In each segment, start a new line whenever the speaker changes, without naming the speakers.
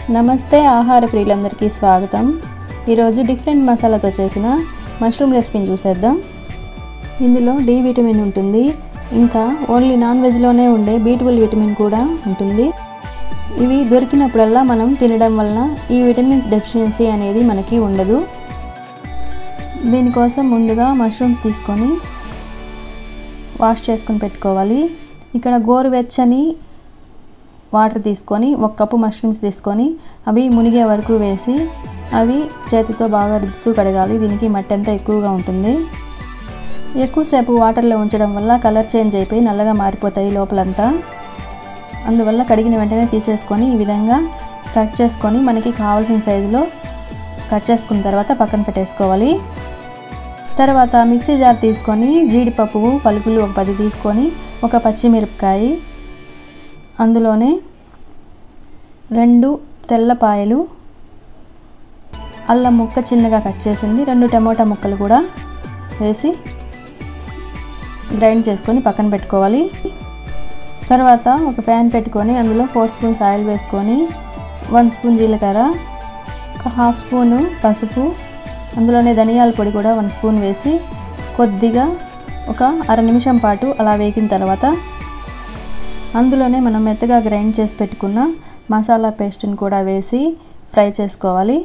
నమస్తే ఆహార ప్రియులందరికీ స్వాగతం ఈరోజు డిఫరెంట్ మసాలాతో చేసిన మష్రూమ్ రెసిపీని చూసేద్దాం ఇందులో డి విటమిన్ ఉంటుంది ఇంకా ఓన్లీ నాన్ వెజ్లోనే ఉండే బీటుబుల్ విటమిన్ కూడా ఉంటుంది ఇవి దొరికినప్పుడల్లా మనం తినడం వలన ఈ విటమిన్స్ డెఫిషియన్సీ అనేది మనకి ఉండదు దీనికోసం ముందుగా మష్రూమ్స్ తీసుకొని వాష్ చేసుకొని పెట్టుకోవాలి ఇక్కడ గోరువెచ్చని వాటర్ తీసుకొని ఒక కప్పు మష్రూమ్స్ తీసుకొని అవి మునిగే వరకు వేసి అవి చేతితో బాగా రుద్దుతూ కడగాలి దీనికి మట్టి అంతా ఎక్కువగా ఉంటుంది ఎక్కువసేపు వాటర్లో ఉంచడం వల్ల కలర్ చేంజ్ అయిపోయి నల్లగా మారిపోతాయి లోపలంతా అందువల్ల కడిగిన వెంటనే తీసేసుకొని ఈ విధంగా కట్ చేసుకొని మనకి కావాల్సిన సైజులో కట్ చేసుకున్న తర్వాత పక్కన పెట్టేసుకోవాలి తర్వాత మిక్సీ జార్ తీసుకొని జీడిపప్పు పలుకులు ఒక పది తీసుకొని ఒక పచ్చిమిరపకాయ అందులోనే రెండు తెల్లపాయలు అల్లం ముక్క చిన్నగా కట్ చేసింది రెండు టమోటా ముక్కలు కూడా వేసి గ్రైండ్ చేసుకొని పక్కన పెట్టుకోవాలి తర్వాత ఒక ప్యాన్ పెట్టుకొని అందులో ఫోర్ స్పూన్స్ ఆయిల్ వేసుకొని వన్ స్పూన్ జీలకర్ర ఒక హాఫ్ స్పూను పసుపు అందులోనే ధనియాల పొడి కూడా వన్ స్పూన్ వేసి కొద్దిగా ఒక అర నిమిషం పాటు అలా వేగిన తర్వాత అందులోనే మనం మెత్తగా గ్రైండ్ చేసి పెట్టుకున్న మసాలా పేస్ట్ని కూడా వేసి ఫ్రై చేసుకోవాలి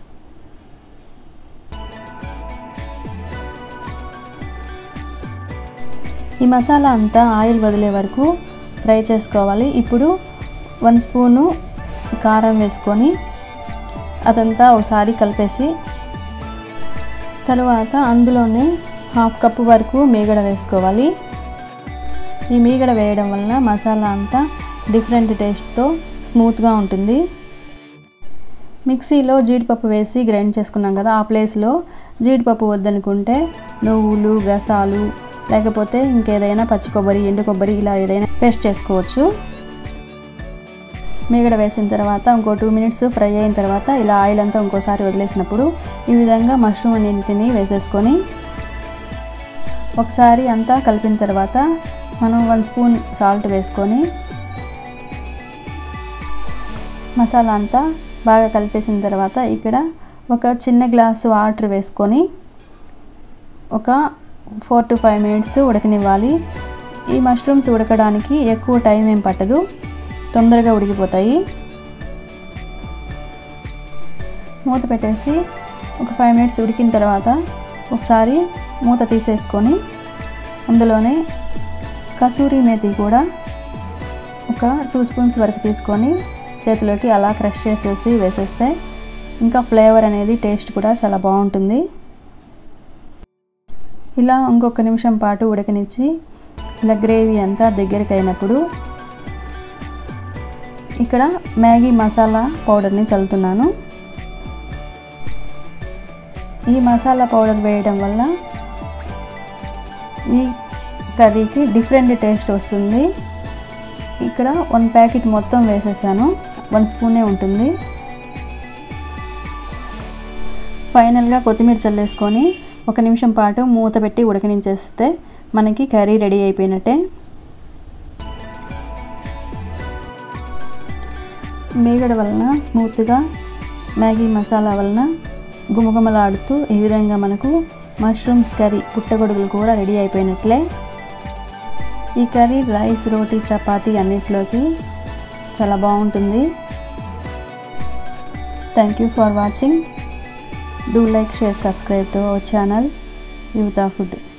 ఈ మసాలా అంతా ఆయిల్ వదిలే వరకు ఫ్రై చేసుకోవాలి ఇప్పుడు వన్ స్పూను కారం వేసుకొని అదంతా ఒకసారి కలిపేసి తరువాత అందులోనే హాఫ్ కప్పు వరకు మీగడ వేసుకోవాలి ఈ మీగడ వేయడం వలన మసాలా అంతా డిఫరెంట్ టేస్ట్తో స్మూత్గా ఉంటుంది మిక్సీలో జీడిపప్పు వేసి గ్రైండ్ చేసుకున్నాం కదా ఆ ప్లేస్లో జీడిపప్పు వద్దనుకుంటే నువ్వులు గసాలు లేకపోతే ఇంకేదైనా పచ్చి కొబ్బరి ఎండు కొబ్బరి ఇలా ఏదైనా పేస్ట్ చేసుకోవచ్చు మీగడ వేసిన తర్వాత ఇంకో టూ మినిట్స్ ఫ్రై అయిన తర్వాత ఇలా ఆయిల్ అంతా ఇంకోసారి వదిలేసినప్పుడు ఈ విధంగా మష్రూమ్ అన్నింటిని వేసేసుకొని ఒకసారి అంతా కలిపిన తర్వాత మనం వన్ స్పూన్ సాల్ట్ వేసుకొని మసాలా అంతా బాగా కలిపేసిన తర్వాత ఇక్కడ ఒక చిన్న గ్లాసు వాటర్ వేసుకొని ఒక ఫోర్ టు ఫైవ్ మినిట్స్ ఉడకనివ్వాలి ఈ మష్రూమ్స్ ఉడకడానికి ఎక్కువ టైం ఏం పట్టదు తొందరగా ఉడికిపోతాయి మూత పెట్టేసి ఒక ఫైవ్ మినిట్స్ ఉడికిన తర్వాత ఒకసారి మూత తీసేసుకొని అందులోనే కసూరి మేతి కూడా ఒక టూ స్పూన్స్ వరకు తీసుకొని చేతిలోకి అలా క్రష్ చేసేసి వేసేస్తే ఇంకా ఫ్లేవర్ అనేది టేస్ట్ కూడా చాలా బాగుంటుంది ఇలా ఇంకొక నిమిషం పాటు ఉడకనిచ్చి ఇలా గ్రేవీ అంతా దగ్గరికి అయినప్పుడు ఇక్కడ మ్యాగీ మసాలా పౌడర్ని చల్లుతున్నాను ఈ మసాలా పౌడర్ వేయడం వల్ల ఈ కర్రీకి డిఫరెంట్ టేస్ట్ వస్తుంది ఇక్కడ వన్ ప్యాకెట్ మొత్తం వేసేసాను వన్ స్పూనే ఉంటుంది ఫైనల్గా కొత్తిమీర చల్లేసుకొని ఒక నిమిషం పాటు మూత పెట్టి ఉడకనించేస్తే మనకి కర్రీ రెడీ అయిపోయినట్టే మీగడ వలన స్మూత్గా మ్యాగీ మసాలా వలన గుమగుమలాడుతూ ఈ విధంగా మనకు మష్రూమ్స్ కర్రీ పుట్టగొడుగులు కూడా రెడీ అయిపోయినట్లే ఈ కర్రీ రైస్ రోటీ చపాతీ అన్నిట్లోకి చాలా బాగుంటుంది thank you for watching do like share subscribe to our channel యూతా ఫుడ్